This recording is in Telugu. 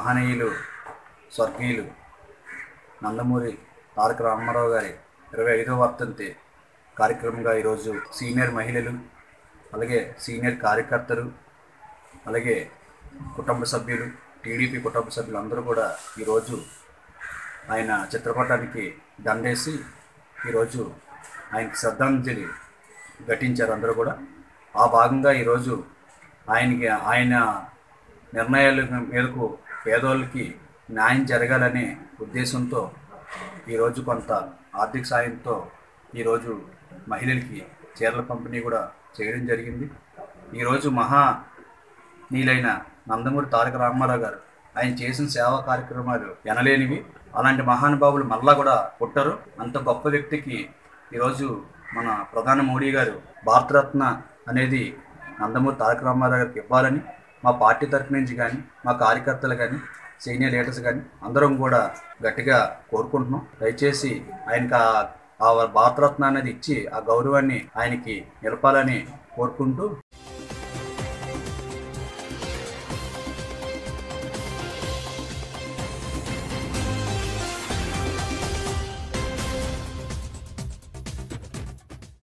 మహనీయులు స్వర్గీయులు నందమూరి తారక రామారావు గారి ఇరవై ఐదవ వర్ధంతి కార్యక్రమంగా ఈరోజు సీనియర్ మహిళలు అలాగే సీనియర్ కార్యకర్తలు అలాగే కుటుంబ సభ్యులు టీడీపీ కుటుంబ సభ్యులు అందరూ కూడా ఈరోజు ఆయన చిత్రపటానికి దండేసి ఈరోజు ఆయనకి శ్రద్ధాంజలి ఘటించారు అందరూ కూడా ఆ భాగంగా ఈరోజు ఆయనకి ఆయన నిర్ణయాల మేరకు పేదోళ్ళకి న్యాయం జరగాలనే ఉద్దేశంతో ఈరోజు కొంత ఆర్థిక సాయంతో ఈరోజు మహిళలకి చీరల పంపిణీ కూడా చేయడం జరిగింది ఈరోజు మహా నీలైన నందమూరి తారక రామారావు గారు ఆయన చేసిన సేవా కార్యక్రమాలు ఎనలేనివి అలాంటి మహానుభావులు మళ్ళా కూడా పుట్టరు అంత గొప్ప వ్యక్తికి ఈరోజు మన ప్రధాని మోడీ గారు భారతరత్న అనేది నందమూరి తారక రామారావు గారికి ఇవ్వాలని మా పార్టీ తరఫు నుంచి కానీ మా కార్యకర్తలు కానీ సీనియర్ లీడర్స్ కానీ అందరం కూడా గట్టిగా కోరుకుంటున్నాం దయచేసి ఆయనకి ఆ- ఆ భారతరత్న అనేది ఇచ్చి ఆ గౌరవాన్ని ఆయనకి నిలపాలని కోరుకుంటూ